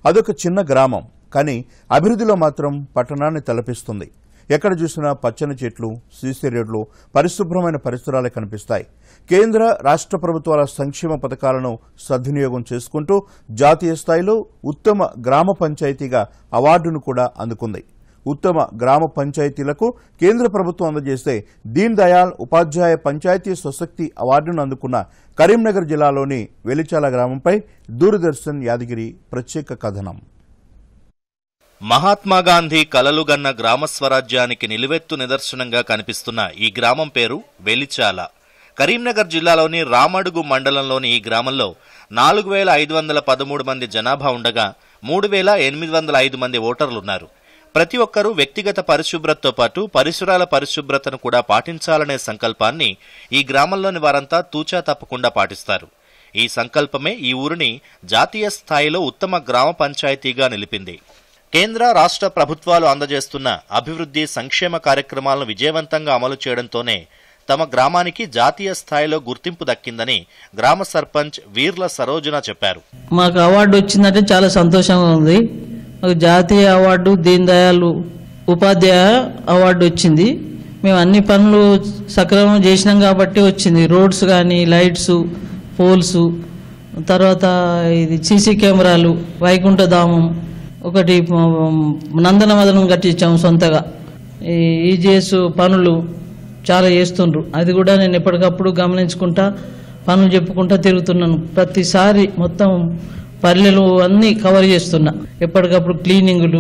అదొక చిన్న గ్రామం కానీ అభివృద్ధిలో మాత్రం పట్టణాన్ని తలపిస్తుంది ఎక్కడ చూసినా పచ్చని చెట్లు సీసీ రోడ్లు పరిశుభ్రమైన పరిసరాలే కనిపిస్తాయి కేంద్ర రాష్ట్ర ప్రభుత్వాల సంక్షేమ పథకాలను సద్వినియోగం చేసుకుంటూ జాతీయ స్థాయిలో ఉత్తమ గ్రామ పంచాయతీగా అవార్డును కూడా అందుకుంది ఉత్తమ గ్రామ పంచాయతీలకు కేంద్ర ప్రభుత్వం అందజేస్తే దీన్ దయాళ్ ఉపాధ్యాయ పంచాయతీ స్వశక్తి అవార్డును అందుకున్న కరీంనగర్ జిల్లాలోని వెలిచాల గ్రామంపై దూరదర్శన్ యాదగిరి ప్రత్యేక కథనం మహాత్మాగాంధీ కలలుగన్న గ్రామ స్వరాజ్యానికి నిలువెత్తు నిదర్శనంగా కనిపిస్తున్న ఈ గ్రామం పేరు వెలిచాల కరీంనగర్ జిల్లాలోని రామడుగు మండలంలోని ఈ గ్రామంలో నాలుగు వేల ఐదు వందల పదమూడు మంది జనాభా ఉండగా మూడు వేల ఎనిమిది వందల ఐదు మంది ఓటర్లున్నారు ప్రతి ఒక్కరూ వ్యక్తిగత పరిశుభ్రతతో పాటు పరిసరాల పరిశుభ్రతను కూడా పాటించాలనే సంకల్పాన్ని ఈ గ్రామంలోని వారంతా తూచా తప్పకుండా పాటిస్తారు ఈ సంకల్పమే ఈ ఊరిని జాతీయ స్థాయిలో ఉత్తమ గ్రామ పంచాయతీగా నిలిపింది కేంద్ర రాష్ట్ర ప్రభుత్వాలు అందజేస్తున్న అభివృద్ధి సంక్షేమ కార్యక్రమాలను విజయవంతంగా అమలు చేయడంతోనే తమ గ్రామానికి జాతీయ స్థాయిలో గుర్తింపు దక్కిందని గ్రామ సర్పంచ్ వీర్ల సరోజన చెప్పారు మాకు అవార్డు వచ్చిందంటే చాలా సంతోషంగా ఉంది మాకు జాతీయ అవార్డు దీన్ దయాళ్ ఉపాధ్యాయ అవార్డు వచ్చింది మేము అన్ని పనులు సక్రమం చేసినాం కాబట్టి వచ్చింది రోడ్స్ కానీ లైట్స్ పోల్స్ తర్వాత ఇది సీసీ కెమెరాలు వైకుంఠధామం ఒకటి ఉమ్, నందనవదనం కట్టించాము సొంతగా ఈ ఈజీఎస్ పనులు చాలా చేస్తుండ్రు అది కూడా నేను ఎప్పటికప్పుడు గమనించుకుంటా పనులు చెప్పుకుంటా తిరుగుతున్నాను ప్రతిసారి మొత్తం పల్లెలు అన్నీ కవర్ చేస్తున్నా ఎప్పటికప్పుడు క్లీనింగులు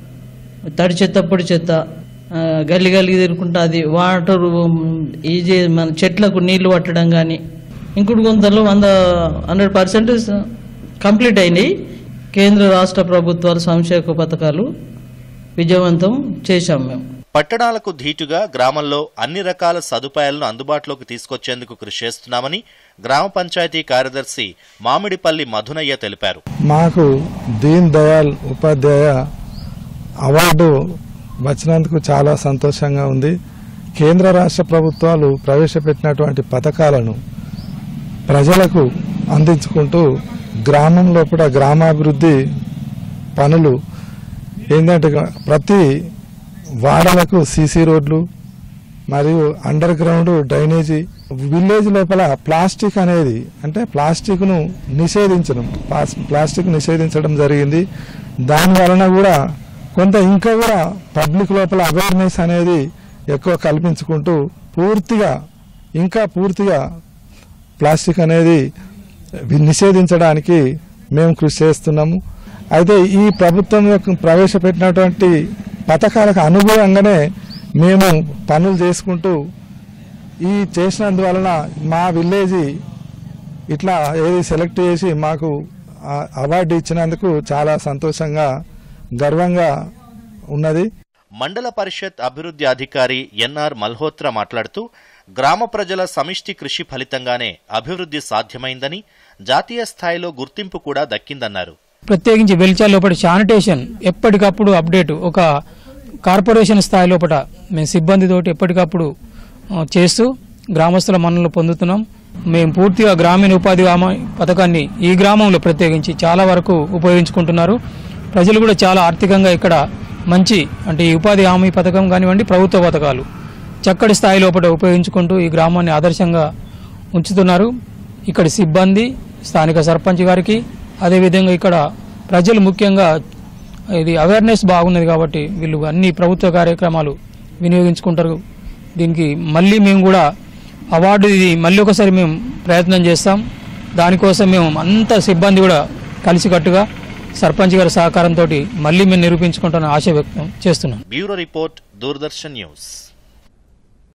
తడి చెత్త పొడి చెత్త ఆ, గల్లి గల్లి తిరుగుకుంటా అది వాటర్ ఈజీ మన చెట్లకు నీళ్లు పట్టడం కానీ ఇంకుడు గుంతలు వంద హండ్రెడ్ పర్సెంట్ కంప్లీట్ అయినాయి కేంద్ర రాష్ట్ర ప్రభుత్వాల సంక్షేమ పథకాలు విజయవంతం చేశాం మేము పట్టణాలకు ధీటుగా గ్రామంలో అన్ని రకాల సదుపాయాలను అందుబాటులోకి తీసుకొచ్చేందుకు కృషి చేస్తున్నామని గ్రామ పంచాయతీ కార్యదర్శి మామిడిపల్లి మధునయ్య తెలిపారు మాకు దీన్ దయాళ్ ఉపాధ్యాయ అవార్డు వచ్చినందుకు చాలా సంతోషంగా ఉంది కేంద్ర రాష్ట్ర ప్రభుత్వాలు ప్రవేశపెట్టినటువంటి పథకాలను ప్రజలకు అందించుకుంటూ గ్రామంలో కూడా గ్రామాభివృద్ధి పనులు ఏంటంటే ప్రతి వాడలకు సీసీ రోడ్లు మరియు అండర్ గ్రౌండ్ డ్రైనేజీ విలేజ్ లోపల ప్లాస్టిక్ అనేది అంటే ప్లాస్టిక్ ను నిషేధించడం ప్లాస్- ప్లాస్టిక్ నిషేధించడం జరిగింది దాని వలన కూడా కొంత ఇంకా కూడా పబ్లిక్ లోపల అవేర్నెస్ అనేది ఎక్కువ కల్పించుకుంటూ పూర్తిగా ఇంకా పూర్తిగా ప్లాస్టిక్ అనేది వి- నిషేధించడానికి మేము కృషి చేస్తున్నాము అయితే ఈ ప్రభుత్వం యొక్క ప్రవేశపెట్టినటువంటి పథకాలకు అనుగుణంగానే మేము పనులు చేసుకుంటూ ఈ చేసినందువలన మా విలేజ్ ఇట్లా ఏది సెలెక్ట్ చేసి మాకు ఆ అవార్డు ఇచ్చినందుకు చాలా సంతోషంగా గర్వంగా ఉన్నది మండల పరిషత్ అభివృద్ధి అధికారి ఎన్ఆర్ మల్హోత్రా మాట్లాడుతూ గ్రామ ప్రజల సమిష్టి కృషి ఫలితంగానే అభివృద్ధి సాధ్యమైందని జాతీయ స్థాయిలో గుర్తింపు కూడా దక్కిందన్నారు ప్రత్యేకించి వెలిచాల లోపల శానిటేషన్ ఎప్పటికప్పుడు అప్డేట్ ఒక కార్పొరేషన్ స్థాయి లోపల మేము సిబ్బందితోటి ఎప్పటికప్పుడు ఆ, చేస్తూ గ్రామస్తుల మన్నలు పొందుతున్నాం మేము పూర్తిగా గ్రామీణ ఉపాధి హామీ పథకాన్ని ఈ గ్రామంలో ప్రత్యేకించి చాలా వరకు ఉపయోగించుకుంటున్నారు ప్రజలు కూడా చాలా ఆర్థికంగా ఇక్కడ మంచి అంటే ఈ ఉపాధి హామీ పథకం కానివ్వండి ప్రభుత్వ పథకాలు చక్కటి స్థాయి లోపల ఉపయోగించుకుంటూ ఈ గ్రామాన్ని ఆదర్శంగా ఉంచుతున్నారు ఇక్కడి సిబ్బంది స్థానిక సర్పంచ్ గారికి అదేవిధంగా ఇక్కడ ప్రజలు ముఖ్యంగా ఇది అవేర్నెస్ బాగున్నది కాబట్టి వీళ్ళు అన్ని ప్రభుత్వ కార్యక్రమాలు వినియోగించుకుంటారు దీనికి మళ్ళీ మేము కూడా అవార్డు ఇది మళ్ళీ ఒకసారి మేము ప్రయత్నం చేస్తాం దానికోసం మేము అంత సిబ్బంది కూడా కలిసికట్టుగా సర్పంచ్ గారి సహకారంతో మళ్ళీ మేము నిరూపించుకుంటామని ఆశ వ్యక్తం చేస్తున్నాం బ్యూరో రిపోర్ట్ దూరదర్శన్ న్యూస్